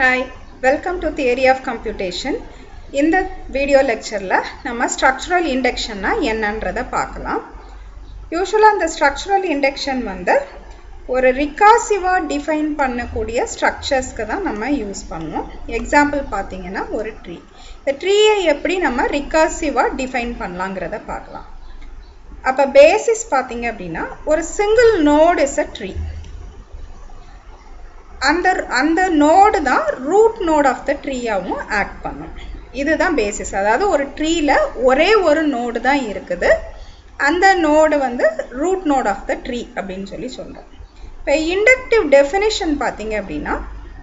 hi welcome to theory of computation இந்த video லெக்சரில் நம்ம ஸ்ட்ரக்சரல் இண்டக்ஷன்னா என்னன்றதை பார்க்கலாம் யூஸ்வலாக இந்த ஸ்ட்ரக்சரல் இண்டக்ஷன் வந்து ஒரு ரிகாசிவாக டிஃபைன் பண்ணக்கூடிய ஸ்ட்ரக்சர்ஸ்க்கு தான் நம்ம யூஸ் பண்ணுவோம் எக்ஸாம்பிள் பார்த்தீங்கன்னா ஒரு ட்ரீ இந்த ட்ரீயை எப்படி நம்ம ரிகாசிவாக டிஃபைன் பண்ணலாங்கிறத பார்க்கலாம் அப்போ பேசிஸ் பார்த்தீங்க அப்படின்னா ஒரு single node is a tree அந்த அந்த நோடு தான் ரூட் நோட் ஆஃப் த ட்ரீயாகவும் ஆக்ட் பண்ணும் இதுதான் பேசிஸ் அதாவது ஒரு ட்ரீல ஒரே ஒரு நோடு தான் இருக்குது அந்த நோடு வந்து root node of the tree அப்படின்னு சொல்லி சொல்கிறோம் இப்போ இண்டக்டிவ் டெஃபினிஷன் பார்த்தீங்க அப்படின்னா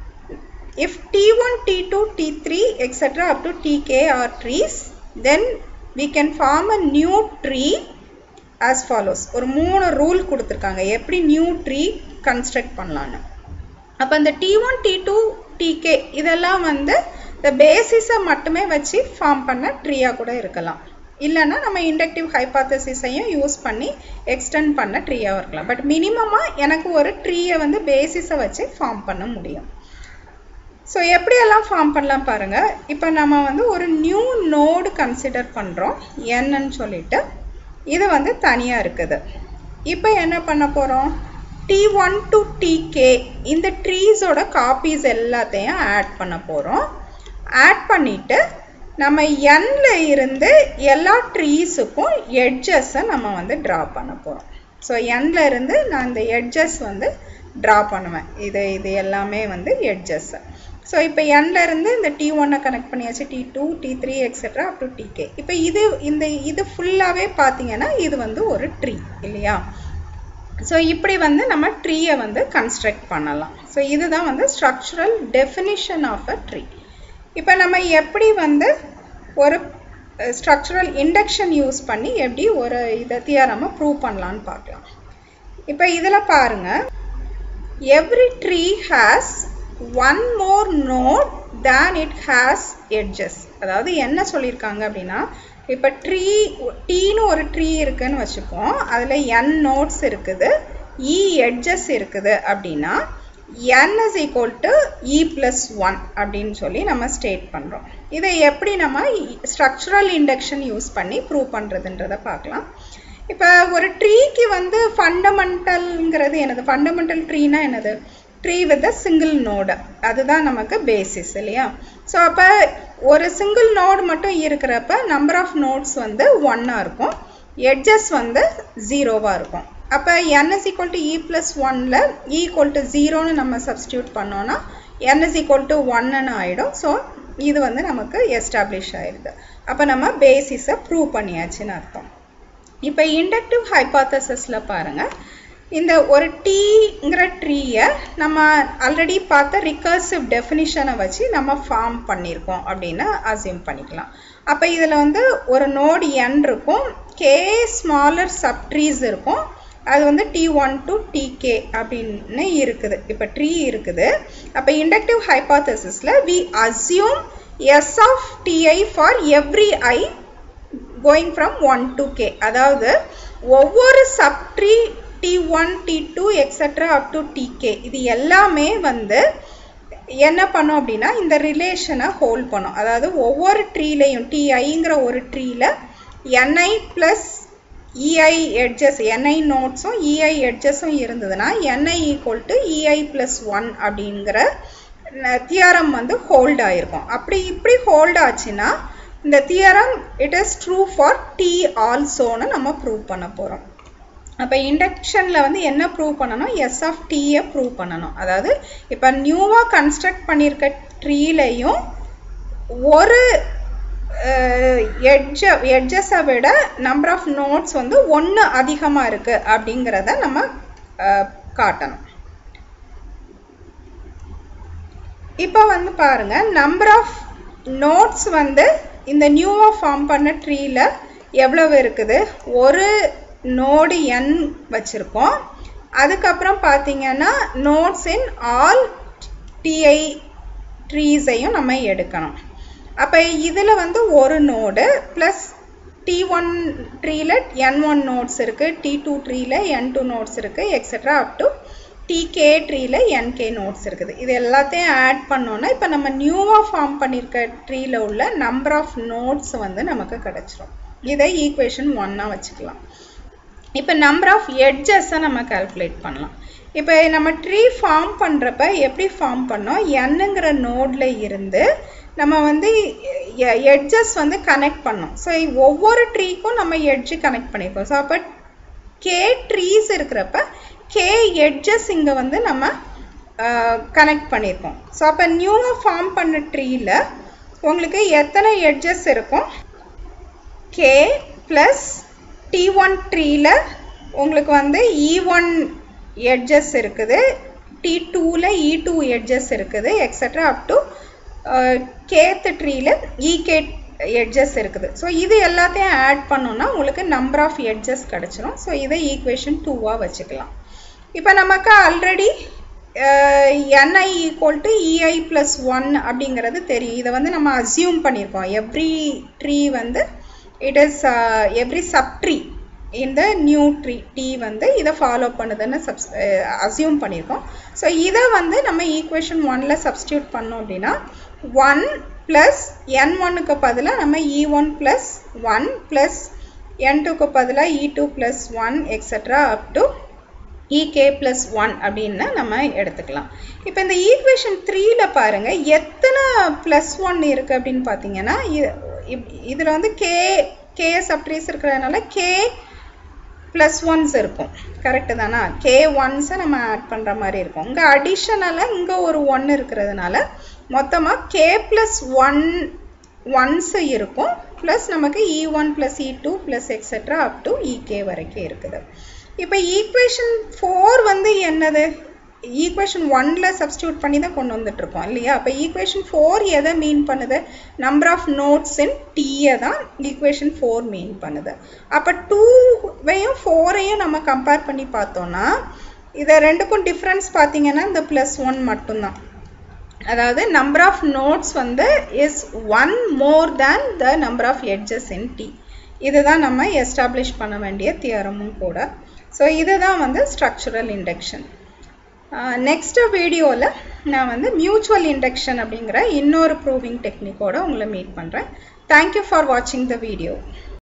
if T one T two T three etcetera up to TK are trees then we can form a new tree as follows ஒரு மூணு ரூல் கொடுத்துருக்காங்க எப்படி நியூ ட்ரீ கன்ஸ்ட்ரக்ட் பண்ணலான்னு அப்போ இந்த T one T two TK இதெல்லாம் வந்து இந்த பேசிஸை மட்டுமே வச்சு ஃபார்ம் பண்ண ட்ரீயாக கூட இருக்கலாம் இல்லைன்னா நம்ம இண்டக்டிவ் ஹைபாத்தசிஸையும் யூஸ் பண்ணி எக்ஸ்டெண்ட் பண்ண ட்ரீயாக இருக்கலாம் பட் மினிமமாக எனக்கு ஒரு ட்ரீயை வந்து பேசிஸை வச்சு ஃபார்ம் பண்ண முடியும் ஸோ எப்படியெல்லாம் ஃபார்ம் பண்ணலாம் பாருங்கள் இப்போ நம்ம வந்து ஒரு நியூ நோடு கன்சிடர் பண்ணுறோம் என்னன்னு சொல்லிட்டு இது வந்து தனியாக இருக்குது இப்போ என்ன பண்ண போகிறோம் டி ஒன் டு டிகே இந்த ட்ரீஸோட காப்பீஸ் எல்லாத்தையும் ஆட் பண்ண போகிறோம் ஆட் பண்ணிவிட்டு நம்ம என்ல இருந்து எல்லா ட்ரீஸுக்கும் எட்ஜஸை நம்ம வந்து ட்ரா பண்ண போகிறோம் ஸோ என்ல இருந்து நான் இந்த எட்ஜஸ் வந்து ட்ரா பண்ணுவேன் இது இது எல்லாமே வந்து எட்ஜஸ் ஸோ இப்போ என்ல இருந்து இந்த டி ஒன்னை கனெக்ட் பண்ணியாச்சு T two T three etcetera up to TK இப்போ இது இந்த இது ஃபுல்லாகவே பார்த்தீங்கன்னா இது வந்து ஒரு ட்ரீ இல்லையா ஸோ இப்படி வந்து நம்ம ட்ரீயை வந்து கன்ஸ்ட்ரக்ட் பண்ணலாம் ஸோ இதுதான் வந்து structural definition of a tree இப்போ நம்ம எப்படி வந்து ஒரு ஸ்ட்ரக்சரல் இண்டக்ஷன் யூஸ் பண்ணி எப்படி ஒரு இதை தியாரமாக ப்ரூவ் பண்ணலான்னு பார்க்கலாம் இப்போ இதில் பாருங்கள் every tree has one more node than it has edges அதாவது என்ன சொல்லியிருக்காங்க அப்படின்னா இப்போ ட்ரீ டீன்னு ஒரு ட்ரீ இருக்குன்னு வச்சுப்போம் அதில் என் நோட்ஸ் இருக்குது இ எட்ஜஸ் இருக்குது அப்படின்னா n is equal to e plus 1 அப்படின்னு சொல்லி நம்ம ஸ்டேட் பண்ணுறோம் இதை எப்படி நம்ம ஸ்ட்ரக்சரல் இண்டக்ஷன் யூஸ் பண்ணி ப்ரூவ் பண்ணுறதுன்றத பார்க்கலாம் இப்போ ஒரு ட்ரீக்கு வந்து ஃபண்டமெண்டல்ங்கிறது என்னது ஃபண்டமெண்டல் ட்ரீனா என்னது tree with a single node அதுதான் நமக்கு பேசிஸ் இல்லையா ஸோ அப்போ ஒரு சிங்கிள் நோடு மட்டும் இருக்கிறப்ப நம்பர் ஆஃப் நோட்ஸ் வந்து ஒன்னாக இருக்கும் எட்ஜஸ் வந்து ஜீரோவாக இருக்கும் அப்போ n is equal to e plus 1ல e equal to 0னு நம்ம சப்ஸ்டியூட் பண்ணோன்னா n is equal to 1னு ஆகிடும் ஸோ இது வந்து நமக்கு எஸ்டாப்ளிஷ் ஆயிடுது அப்போ நம்ம பேசிஸை ப்ரூவ் பண்ணியாச்சுன்னு அர்த்தம் இப்போ இண்டக்டிவ் ஹைபாத்தசிஸில் பாருங்கள் இந்த ஒரு டீங்கிற ட்ரீயை நம்ம ஆல்ரெடி பார்த்த ரிகர்சிவ் டெஃபினிஷனை வச்சு நம்ம ஃபார்ம் பண்ணியிருக்கோம் அப்படின்னு அசியூம் பண்ணிக்கலாம் அப்போ இதில் வந்து ஒரு நோடு என் இருக்கும் கே ஸ்மாலர் சப்ட்ரீஸ் இருக்கும் அது வந்து டி ஒன் டு டிகே அப்படின்னு இருக்குது இப்போ ட்ரீ இருக்குது அப்போ இண்டக்டிவ் ஹைபாத்தசிஸில் we assume S of T I for every I going from one to K அதாவது ஒவ்வொரு subtree T one T two extra up to T K இது எல்லாமே வந்து என்ன பண்ணும் அப்படின்னா இந்த ரிலேஷனை ஹோல்ட் பண்ணும் அதாவது ஒவ்வொரு ட்ரீலையும் டிஐங்கிற ஒரு ட்ரீல N I plus E I edges N I நோட்ஸும் இஐ எட்ஜஸும் இருந்ததுன்னா N I equal to E I plus one அப்படிங்கிற தியரம் வந்து ஹோல்ட் ஆயிருக்கும் அப்படி இப்படி ஹோல்ட் ஆச்சுன்னா இந்த theorem it is true for T ஆல்சோன்னு நம்ம ப்ரூவ் பண்ண போகிறோம் அப்போ இண்டக்ஷனில் வந்து என்ன ப்ரூவ் பண்ணணும் எஸ் ஆஃப் டீயை ப்ரூவ் பண்ணணும் அதாவது இப்போ நியூவாக கன்ஸ்ட்ரக்ட் பண்ணியிருக்க ட்ரீலையும் ஒரு எட்ஜ எட்ஜஸை விட நம்பர் ஆஃப் நோட்ஸ் வந்து ஒன்று அதிகமாக இருக்குது அப்படிங்கிறத நம்ம காட்டணும் இப்போ வந்து பாருங்கள் நம்பர் ஆஃப் நோட்ஸ் வந்து இந்த நியூவாக ஃபார்ம் பண்ண ட்ரீல எவ்வளவு இருக்குது ஒரு நோடு என் வச்சுருக்கோம் அதுக்கப்புறம் பார்த்தீங்கன்னா நோட்ஸ் இன் ஆல் டிஐ ட்ரீஸையும் நம்ம எடுக்கணும் அப்போ இதில் வந்து ஒரு நோடு ப்ளஸ் டி ஒன் ட்ரீல என் ஒன் நோட்ஸ் இருக்குது டி டூ ட்ரீல என் டூ நோட்ஸ் இருக்குது எக்ஸட்ரா அப் டு டிகே ட்ரீல என்கே நோட்ஸ் இருக்குது இது எல்லாத்தையும் ஆட் பண்ணோன்னா இப்போ நம்ம நியூவாக ஃபார்ம் பண்ணியிருக்க ட்ரீல உள்ள நம்பர் ஆஃப் நோட்ஸ் வந்து நமக்கு கிடச்சிரும் இதை ஈக்குவேஷன் ஒன்னாக வச்சுக்கலாம் இப்போ நம்பர் ஆஃப் எட்ஜஸை நம்ம கால்குலேட் பண்ணலாம் இப்போ நம்ம ட்ரீ ஃபார்ம் பண்ணுறப்ப எப்படி ஃபார்ம் பண்ணோம் என்னங்கிற நோடில் இருந்து நம்ம வந்து எட்ஜஸ் வந்து கனெக்ட் பண்ணோம் ஸோ ஒவ்வொரு ட்ரீக்கும் நம்ம எட்ஜு கனெக்ட் பண்ணியிருக்கோம் ஸோ அப்போ கே ட்ரீஸ் இருக்கிறப்ப கே எட்ஜஸ் இங்கே வந்து நம்ம கனெக்ட் பண்ணியிருக்கோம் ஸோ அப்போ நியூவாக ஃபார்ம் பண்ண ட்ரீயில் உங்களுக்கு எத்தனை எட்ஜஸ் இருக்கும் கே ப்ளஸ் டி ஒன் ட்ரீயில் உங்களுக்கு வந்து இ ஒன் எட்ஜஸ் இருக்குது டி டூவில் இ டூ எட்ஜஸ் இருக்குது எக்ஸட்ரா அப் டு கேத் ட்ரீயில் இகே எட்ஜஸ் இருக்குது ஸோ இது எல்லாத்தையும் ஆட் பண்ணோன்னா உங்களுக்கு நம்பர் ஆஃப் எட்ஜஸ் கிடச்சிரும் ஸோ இதை ஈக்குவேஷன் டூவாக வச்சுக்கலாம் இப்போ நமக்கு already N I equal to E I plus one அப்படிங்கிறது தெரியும் இதை வந்து நம்ம அசியூம் பண்ணியிருக்கோம் எவ்ரி ட்ரீ வந்து it is every subtree இந்த நியூ ட்ரீ டி வந்து இதை ஃபாலோ பண்ணுதுன்னு சப்ஸ் அசியூம் பண்ணியிருக்கோம் ஸோ இதை வந்து நம்ம ஈக்குவேஷன் ஒனில் சப்ஸ்டியூட் பண்ணோம் அப்படின்னா ஒன் ப்ளஸ் என் ஒன்னுக்கு பதிலாக நம்ம E one plus one plus N டூக்கு பதிலாக E two plus one extra up to E K plus one அப்படின்னு நம்ம எடுத்துக்கலாம் இப்போ இந்த ஈக்குவேஷன் த்ரீல பாருங்கள் எத்தனை ப்ளஸ் ஒன் இருக்குது அப்படின்னு பார்த்தீங்கன்னா இதில் வந்து கே கே சப்ட்ரீஸ் இருக்கிறதுனால கே ப்ளஸ் ஒன்ஸ் இருக்கும் கரெக்டு தானா கே ஒன்ஸை நம்ம ஆட் பண்ணுற மாதிரி இருக்கும் இங்கே அடிஷனலாக இங்கே ஒரு ஒன் இருக்கிறதுனால மொத்தமாக கே ப்ளஸ் ஒன் ஒன்ஸு இருக்கும் ப்ளஸ் நமக்கு E one plus E two plus extra up to E K வரைக்கும் இருக்குது இப்போ ஈக்குவேஷன் ஃபோர் வந்து என்னது ஈக்குவேஷன் ஒனில் சப்ஸ்டியூட் பண்ணி தான் கொண்டு வந்துட்ருக்கோம் இல்லையா அப்போ ஈக்குவேஷன் ஃபோர் எதை மீன் பண்ணுது நம்பர் ஆஃப் நோட்ஸ் இன் டீயை தான் ஈக்குவேஷன் ஃபோர் மீன் பண்ணுது அப்போ டூவையும் ஃபோரையும் நம்ம கம்பேர் பண்ணி பார்த்தோன்னா இதை ரெண்டுக்கும் டிஃப்ரென்ஸ் பார்த்தீங்கன்னா இந்த ப்ளஸ் ஒன் மட்டும்தான் அதாவது நம்பர் ஆஃப் நோட்ஸ் வந்து is one more than the number of edges in T இதுதான் நம்ம எஸ்டாப்ளிஷ் பண்ண வேண்டிய தியரமும் கூட ஸோ இதுதான் வந்து ஸ்ட்ரக்சுரல் இண்டக்ஷன் நெக்ஸ்ட் வீடியோவில் நான் வந்து மியூச்சுவல் இண்டக்ஷன் அப்படிங்கிற இன்னொரு ப்ரூவிங் டெக்னிக்கோடு உங்களை மீட் பண்ணுறேன் தேங்க்யூ ஃபார் வாட்சிங் த வீடியோ